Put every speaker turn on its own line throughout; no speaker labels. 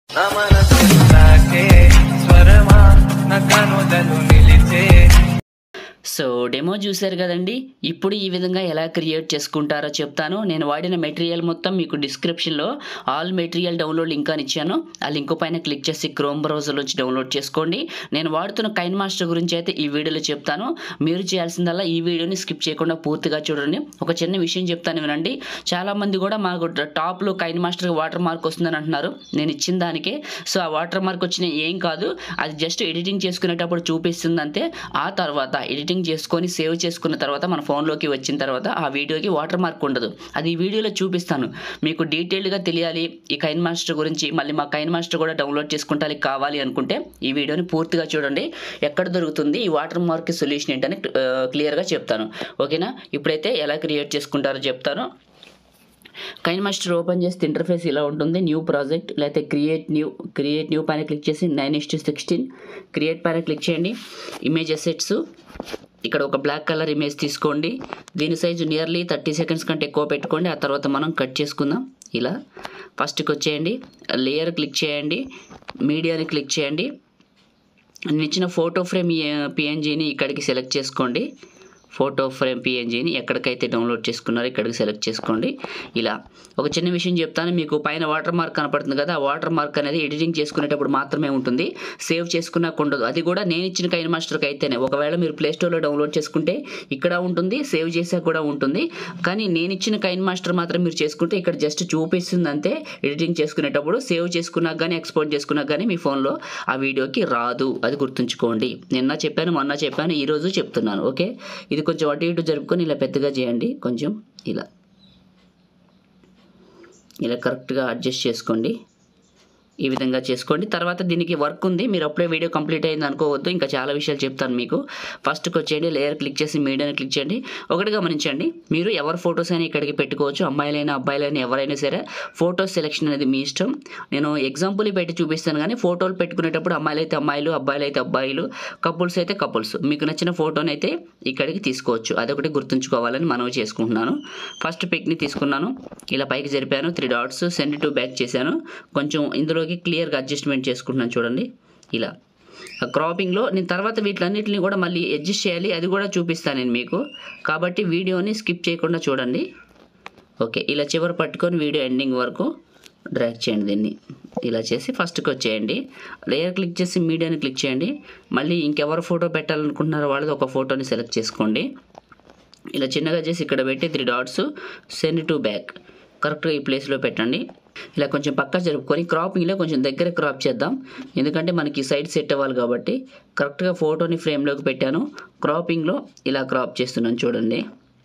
నా మనసు తాకే స్వరమా నా కనుదలు నిలిచే
సో డెమో చూశారు కదండి ఇప్పుడు ఈ విధంగా ఎలా క్రియేట్ చేసుకుంటారో చెప్తాను నేను వాడిన మెటీరియల్ మొత్తం మీకు డిస్క్రిప్షన్లో ఆల్ మెటీరియల్ డౌన్లోడ్ లింక్ అని ఇచ్చాను ఆ లింక్ పైన క్లిక్ చేసి క్రోమ్ బ్రౌజర్ నుంచి డౌన్లోడ్ చేసుకోండి నేను వాడుతున్న కైన్ మాస్టర్ గురించి అయితే ఈ వీడియోలో చెప్తాను మీరు చేయాల్సిందల్లా ఈ వీడియోని స్కిప్ చేయకుండా పూర్తిగా చూడండి ఒక చిన్న విషయం చెప్తాను వినండి చాలామంది కూడా మాకు టాప్లో కైన్ మాస్టర్ వాటర్ మార్క్ వస్తుందని అంటున్నారు నేను ఇచ్చిన దానికే సో ఆ వాటర్ మార్క్ వచ్చిన ఏం కాదు అది జస్ట్ ఎడిటింగ్ చేసుకునేటప్పుడు చూపిస్తుంది అంతే ఆ తర్వాత ఎడిటింగ్ చేసుకొని సేవ్ చేసుకున్న తర్వాత మన ఫోన్లోకి వచ్చిన తర్వాత ఆ వీడియోకి వాటర్ మార్క్ ఉండదు అది ఈ వీడియోలో చూపిస్తాను మీకు డీటెయిల్గా తెలియాలి ఈ కైన్ మాస్టర్ గురించి మళ్ళీ మా కైన్ మాస్టర్ కూడా డౌన్లోడ్ చేసుకుంటానికి కావాలి అనుకుంటే ఈ వీడియోని పూర్తిగా చూడండి ఎక్కడ దొరుకుతుంది ఈ వాటర్ మార్క్ సొల్యూషన్ ఏంటని క్లియర్గా చెప్తాను ఓకేనా ఇప్పుడైతే ఎలా క్రియేట్ చేసుకుంటారో చెప్తాను కైన్ మాస్టర్ ఓపెన్ చేస్తే ఇంటర్ఫేస్ ఇలా ఉంటుంది న్యూ ప్రాజెక్ట్ లేకపోతే క్రియేట్ న్యూ క్రియేట్ న్యూ పైన క్లిక్ చేసి nine is to sixteen create పైన క్లిక్ చేయండి ఇమేజ్ అసెట్స్ ఇక్కడ ఒక బ్లాక్ కలర్ ఇమేజ్ తీసుకోండి దీని సైజు నియర్లీ థర్టీ సెకండ్స్ కంటే ఎక్కువ పెట్టుకోండి ఆ తర్వాత మనం కట్ చేసుకుందాం ఇలా ఫస్ట్కి వచ్చేయండి లేయర్ క్లిక్ చేయండి మీడియాని క్లిక్ చేయండి నేను ఇచ్చిన ఫోటో ఫ్రేమ్ పిఎన్జీని ఇక్కడికి సెలెక్ట్ చేసుకోండి ఫోటో ఫ్రేమ్ పిఎన్జీని ఎక్కడికైతే డౌన్లోడ్ చేసుకున్నారో ఇక్కడికి సెలెక్ట్ చేసుకోండి ఇలా ఒక చిన్న విషయం చెప్తాను మీకు పైన వాటర్ మార్క్ కనపడుతుంది కదా ఆ వాటర్ మార్క్ అనేది ఎడిటింగ్ చేసుకునేటప్పుడు మాత్రమే ఉంటుంది సేవ్ చేసుకున్నాక ఉండదు అది కూడా నేను ఇచ్చిన కైన్ మాస్టర్కి అయితేనే ఒకవేళ మీరు ప్లే స్టోర్లో డౌన్లోడ్ చేసుకుంటే ఇక్కడ ఉంటుంది సేవ్ చేసాక కూడా ఉంటుంది కానీ నేను ఇచ్చిన కైన్ మాస్టర్ మాత్రం మీరు చేసుకుంటే ఇక్కడ జస్ట్ చూపిస్తుంది అంతే ఎడిటింగ్ చేసుకునేటప్పుడు సేవ్ చేసుకున్నాక కానీ ఎక్స్పోర్ట్ చేసుకున్నాక కానీ మీ ఫోన్లో ఆ వీడియోకి రాదు అది గుర్తుంచుకోండి నిన్న చెప్పాను మొన్న చెప్పాను ఈరోజు చెప్తున్నాను ఓకే ఇది కొంచెం అటు ఇటు జరుపుకొని ఇలా పెద్దగా చేయండి కొంచెం ఇలా ఇలా కరెక్ట్గా అడ్జస్ట్ చేసుకోండి ఈ విధంగా చేసుకోండి తర్వాత దీనికి వర్క్ ఉంది మీరు అప్పుడే వీడియో కంప్లీట్ అయింది అనుకోవద్దు ఇంకా చాలా విషయాలు చెప్తాను మీకు ఫస్ట్కి వచ్చేయండి లేయర్ క్లిక్ చేసి మీడియాని క్లిక్ చేయండి ఒకటి గమనించండి మీరు ఎవరి ఫొటోస్ అయినా ఇక్కడికి పెట్టుకోవచ్చు అమ్మాయిలైనా అబ్బాయిలైనా ఎవరైనా సరే ఫోటో సెలెక్షన్ అనేది మీ ఇష్టం నేను ఎగ్జాంపుల్ పెట్టి చూపిస్తాను కానీ ఫోటోలు పెట్టుకునేటప్పుడు అమ్మాయిలు అయితే అమ్మాయిలు అబ్బాయిలు అయితే అబ్బాయిలు కపుల్స్ అయితే కపుల్స్ మీకు నచ్చిన ఫోటోని అయితే ఇక్కడికి తీసుకోవచ్చు అదొకటి గుర్తుంచుకోవాలని మనవి చేసుకుంటున్నాను ఫస్ట్ పిక్ని తీసుకున్నాను ఇలా పైకి జరిపాను three dots send to back చేశాను కొంచెం ఇందులోకి క్లియర్గా అడ్జస్ట్మెంట్ చేసుకుంటున్నాను చూడండి ఇలా ఆ క్రాపింగ్లో నేను తర్వాత వీటిలన్నిటిని కూడా మళ్ళీ అడ్జస్ట్ చేయాలి అది కూడా చూపిస్తాను నేను మీకు కాబట్టి వీడియోని స్కిప్ చేయకుండా చూడండి ఓకే ఇలా చివరి పట్టుకొని వీడియో ఎండింగ్ వరకు డ్రాగ్ చేయండి దీన్ని ఇలా చేసి ఫస్ట్కి వచ్చేయండి లేయర్ క్లిక్ చేసి మీడియాని క్లిక్ చేయండి మళ్ళీ ఇంకెవరు ఫోటో పెట్టాలనుకుంటున్నారో వాళ్ళది ఒక ఫోటోని సెలెక్ట్ చేసుకోండి ఇలా చిన్నగా చేసి ఇక్కడ పెట్టి three dots send to back కరెక్ట్గా ఈ ప్లేస్లో పెట్టండి ఇలా కొంచెం పక్క జరుపుకొని క్రాపింగ్లో కొంచెం దగ్గర క్రాప్ చేద్దాం ఎందుకంటే మనకి సైడ్ సెట్ అవ్వాలి కాబట్టి కరెక్ట్గా ఫోటోని ఫ్రేమ్లోకి పెట్టాను క్రాపింగ్లో ఇలా క్రాప్ చేస్తున్నాను చూడండి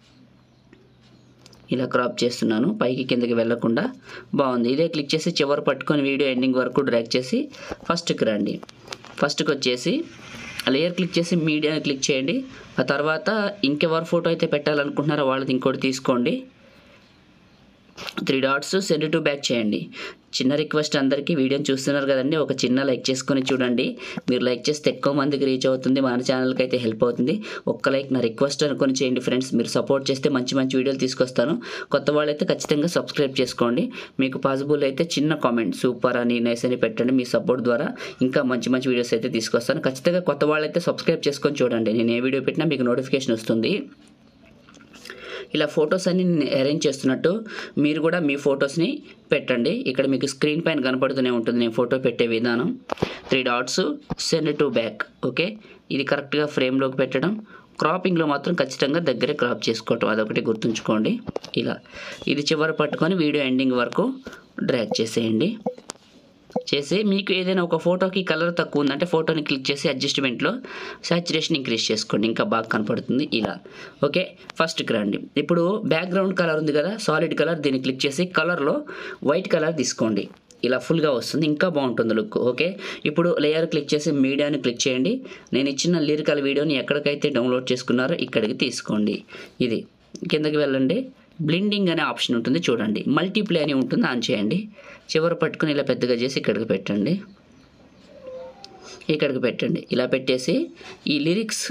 ఇలా క్రాప్ చేస్తున్నాను పైకి కిందకి వెళ్ళకుండా బాగుంది ఇదే క్లిక్ చేసి చివరి పట్టుకొని వీడియో ఎండింగ్ వరకు డ్రాగ్ చేసి ఫస్ట్కి రండి ఫస్ట్కి వచ్చేసి లేయర్ క్లిక్ చేసి మీడియాని క్లిక్ చేయండి ఆ తర్వాత ఇంకెవరు ఫోటో అయితే పెట్టాలనుకుంటున్నారో వాళ్ళది ఇంకోటి తీసుకోండి three dots send to back చేయండి చిన్న రిక్వెస్ట్ అందరికీ వీడియోని చూస్తున్నారు కదండి ఒక చిన్న లైక్ చేసుకొని చూడండి మీరు లైక్ చేస్తే ఎక్కువ మందికి రీచ్ అవుతుంది మన ఛానల్కి అయితే హెల్ప్ అవుతుంది ఒక్క లైక్ నా రిక్వెస్ట్ అనుకొని చేయండి ఫ్రెండ్స్ మీరు సపోర్ట్ చేస్తే మంచి మంచి వీడియోలు తీసుకొస్తాను కొత్త వాళ్ళైతే ఖచ్చితంగా సబ్స్క్రైబ్ చేసుకోండి మీకు పాసిబుల్ అయితే చిన్న కామెంట్ సూపర్ అని నైస్ అని పెట్టండి మీ సపోర్ట్ ద్వారా ఇంకా మంచి మంచి వీడియోస్ అయితే తీసుకొస్తాను ఖచ్చితంగా కొత్త వాళ్ళైతే సబ్స్క్రైబ్ చేసుకొని చూడండి నేను ఏ వీడియో పెట్టినా మీకు నోటిఫికేషన్ వస్తుంది ఇలా ఫొటోస్ అన్ని అరేంజ్ చేస్తున్నట్టు మీరు కూడా మీ ఫొటోస్ని పెట్టండి ఇక్కడ మీకు స్క్రీన్ పైన కనపడుతూనే ఉంటుంది నేను ఫోటో పెట్టే విధానం three dots send to back okay ఇది కరెక్ట్గా ఫ్రేమ్లోకి పెట్టడం క్రాపింగ్లో మాత్రం ఖచ్చితంగా దగ్గరే క్రాప్ చేసుకోవటం అదొకటి గుర్తుంచుకోండి ఇలా ఇది చివరి పట్టుకొని వీడియో ఎండింగ్ వరకు డ్రాగ్ చేసేయండి చేసి మీకు ఏదైనా ఒక ఫోటోకి కలర్ తక్కువ ఉందంటే ఫోటోని క్లిక్ చేసి అడ్జస్ట్మెంట్లో సాచురేషన్ ఇంక్రీజ్ చేసుకోండి ఇంకా బాగా కనపడుతుంది ఇలా ఓకే ఫస్ట్కి రండి ఇప్పుడు బ్యాక్గ్రౌండ్ కలర్ ఉంది కదా సాలిడ్ కలర్ దీన్ని క్లిక్ చేసి కలర్లో వైట్ కలర్ తీసుకోండి ఇలా ఫుల్గా వస్తుంది ఇంకా బాగుంటుంది లుక్ ఓకే ఇప్పుడు లేయర్ క్లిక్ చేసి మీడియాని క్లిక్ చేయండి నేను ఇచ్చిన లిరికల్ వీడియోని ఎక్కడికైతే డౌన్లోడ్ చేసుకున్నారో ఇక్కడికి తీసుకోండి ఇది కిందకి వెళ్ళండి బ్లిండింగ్ అనే ఆప్షన్ ఉంటుంది చూడండి మల్టీప్లే అని ఉంటుంది ఆన్ చేయండి చివరి పట్టుకుని ఇలా పెద్దగా చేసి ఇక్కడికి పెట్టండి ఇక్కడికి పెట్టండి ఇలా పెట్టేసి ఈ లిరిక్స్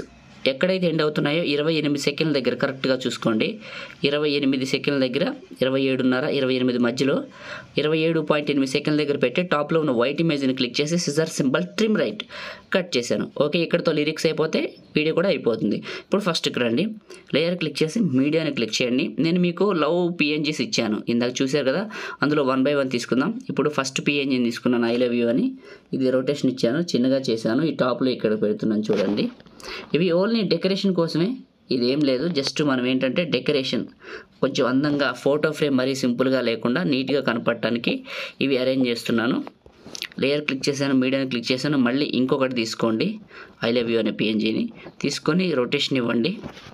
ఎక్కడైతే ఎండ్ అవుతున్నాయో ఇరవై ఎనిమిది సెకండ్ల దగ్గర కరెక్ట్గా చూసుకోండి ఇరవై ఎనిమిది సెకండ్ల దగ్గర ఇరవై ఏడున్నర ఇరవై ఎనిమిది మధ్యలో ఇరవై ఏడు పాయింట్ ఎనిమిది సెకండ్ల దగ్గర పెట్టి టాప్లో ఉన్న వైట్ ఇమేజ్ని క్లిక్ చేసి scissor symbol trim right cut చేశాను ఓకే ఇక్కడతో లిరిక్స్ అయిపోతే వీడియో కూడా అయిపోతుంది ఇప్పుడు ఫస్ట్ ఇక్కడ రండి లేయర్ క్లిక్ చేసి మీడియాని క్లిక్ చేయండి నేను మీకు లవ్ పిఎన్జీస్ ఇచ్చాను ఇందాక చూశారు కదా అందులో వన్ బై వన్ తీసుకుందాం ఇప్పుడు ఫస్ట్ పిఎన్జీని తీసుకున్నాను ఐ లవ్ యూ అని ఇది రొటేషన్ ఇచ్చాను చిన్నగా చేశాను ఈ టాప్లో ఇక్కడ పెడుతున్నాను చూడండి ఇవి ఓన్లీ డెకరేషన్ కోసమే ఇది ఏం లేదు జస్ట్ మనం ఏంటంటే డెకరేషన్ కొంచెం అందంగా ఫోటో ఫ్రేమ్ మరీ సింపుల్గా లేకుండా నీట్గా కనపడటానికి ఇవి అరేంజ్ చేస్తున్నాను లేయర్ క్లిక్ చేశాను మీడియాని క్లిక్ చేశాను మళ్ళీ ఇంకొకటి తీసుకోండి ఐ లవ్ యూ అనే పిఎన్జీని తీసుకొని రొటేషన్ ఇవ్వండి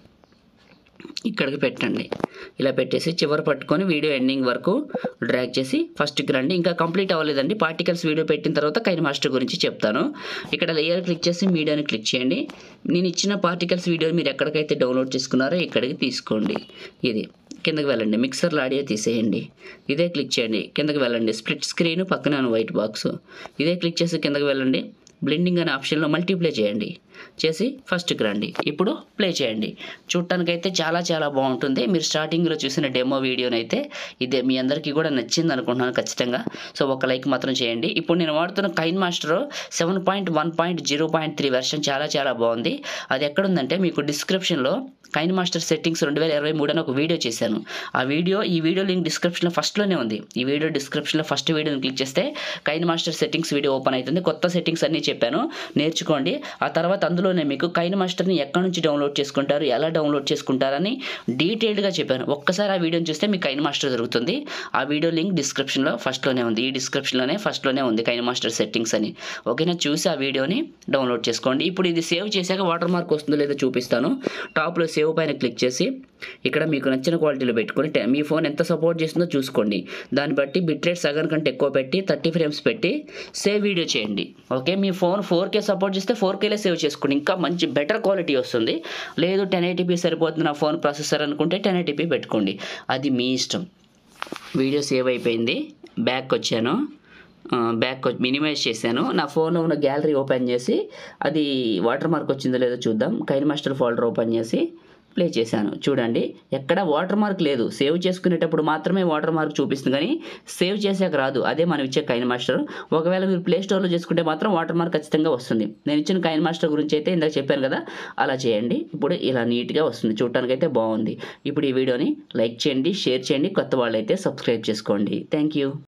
ఇక్కడికి పెట్టండి ఇలా పెట్టేసి చివరి పట్టుకొని వీడియో ఎండింగ్ వరకు డ్రాగ్ చేసి ఫస్ట్కి రండి ఇంకా కంప్లీట్ అవ్వలేదండి పార్టికల్స్ వీడియో పెట్టిన తర్వాత కైన్ మాస్టర్ గురించి చెప్తాను ఇక్కడ లేయర్ క్లిక్ చేసి మీడియాని క్లిక్ చేయండి నేను ఇచ్చిన పార్టికల్స్ వీడియో మీరు ఎక్కడికైతే డౌన్లోడ్ చేసుకున్నారో ఇక్కడికి తీసుకోండి ఇది కిందకి వెళ్ళండి మిక్సర్లో ఆడియో తీసేయండి ఇదే క్లిక్ చేయండి కిందకి వెళ్ళండి స్ప్లిట్ స్క్రీన్ పక్కన వైట్ బాక్స్ ఇదే క్లిక్ చేసి కిందకి వెళ్ళండి బ్లెండింగ్ అనే ఆప్షన్లో మల్టీప్లే చేయండి చేసి ఫస్ట్కి రండి ఇప్పుడు ప్లే చేయండి చూడటానికైతే చాలా చాలా బాగుంటుంది మీరు స్టార్టింగ్లో చూసిన డెమో వీడియోనైతే ఇదే మీ అందరికీ కూడా నచ్చింది అనుకుంటున్నాను ఖచ్చితంగా సో ఒక లైక్ మాత్రం చేయండి ఇప్పుడు నేను వాడుతున్న KineMaster seven point one point zero point three version చాలా చాలా బాగుంది అది ఎక్కడుందంటే మీకు డిస్క్రిప్షన్లో కైన్ మాస్టర్ సెట్టింగ్స్ రెండు వేల ఇరవై మూడు అని ఒక వీడియో చేశాను ఆ వీడియో ఈ వీడియో లింక్ డిస్క్రిప్షన్లో ఫస్ట్లోనే ఉంది ఈ వీడియో డిస్క్రిప్షన్లో ఫస్ట్ వీడియోని క్లిక్ చేస్తే KineMaster settings video open అవుతుంది కొత్త సెట్టింగ్స్ అన్నీ చెప్పాను నేర్చుకోండి ఆ తర్వాత అందులోనే మీకు కైన్ మాస్టర్ని ఎక్కడి నుంచి డౌన్లోడ్ చేసుకుంటారు ఎలా డౌన్లోడ్ చేసుకుంటారని డీటెయిల్డ్గా చెప్పాను ఒక్కసారి ఆ వీడియోని చూస్తే మీకు కైన్ మాస్టర్ దొరుకుతుంది ఆ వీడియో లింక్ డిస్క్రిప్షన్లో ఫస్ట్లోనే ఉంది ఈ డిస్క్రిప్షన్లోనే ఫస్ట్లోనే ఉంది కైన్ మాస్టర్ సెట్టింగ్స్ అని ఓకేనా చూసి ఆ వీడియోని డౌన్లోడ్ చేసుకోండి ఇప్పుడు ఇది సేవ్ చేశాక వాటర్ మార్క్ వస్తుందో లేదో చూపిస్తాను టాప్లో సేవ్ పైన క్లిక్ చేసి ఇక్కడ మీకు నచ్చిన క్వాలిటీలో పెట్టుకొని టె- మీ ఫోన్ ఎంత సపోర్ట్ చేస్తుందో చూసుకోండి దాన్ని బట్టి బిట్ రేట్ సగం కంటే ఎక్కువ పెట్టి థర్టీ ఫ్రేమ్స్ పెట్టి సేవ్ వీడియో చేయండి ఓకే మీ ఫోన్ ఫోర్ కే సపోర్ట్ చేస్తే ఫోర్ కేలే సేవ్ చేసుకోండి ఇంకా మంచి బెటర్ క్వాలిటీ వస్తుంది లేదు టెన్ ఎయిటీపీ సరిపోతుంది నా ఫోన్ ప్రాసెసర్ అనుకుంటే టెన్ ఎయిటీపీ పెట్టుకోండి అది మీ ఇష్టం వీడియో సేవ్ అయిపోయింది బ్యాక్ వచ్చాను ఆ, బ్యాక్ మినిమైజ్ చేశాను నా ఫోన్లో ఉన్న గ్యాలరీ ఓపెన్ చేసి అది వాటర్ మార్క్ వచ్చిందో లేదో చూద్దాం కైన్ మాస్టర్ ఫోల్డర్ ఓపెన్ చేసి ప్లే చేశాను చూడండి ఎక్కడ వాటర్ మార్క్ లేదు సేవ్ చేసుకునేటప్పుడు మాత్రమే వాటర్ మార్క్ చూపిస్తుంది కానీ సేవ్ చేసాక రాదు అదే మనం ఇచ్చే కైన్ మాస్టర్ ఒకవేళ మీరు ప్లే స్టోర్లో చేసుకుంటే మాత్రం వాటర్ మార్క్ ఖచ్చితంగా వస్తుంది నేను ఇచ్చిన కైన్ మాస్టర్ గురించి అయితే ఇందాక చెప్పాను కదా అలా చేయండి ఇప్పుడు ఇలా నీట్గా వస్తుంది చూడటానికి అయితే బాగుంది ఇప్పుడు ఈ వీడియోని లైక్ చేయండి షేర్ చేయండి కొత్త వాళ్ళైతే సబ్స్క్రైబ్ చేసుకోండి థ్యాంక్ యూ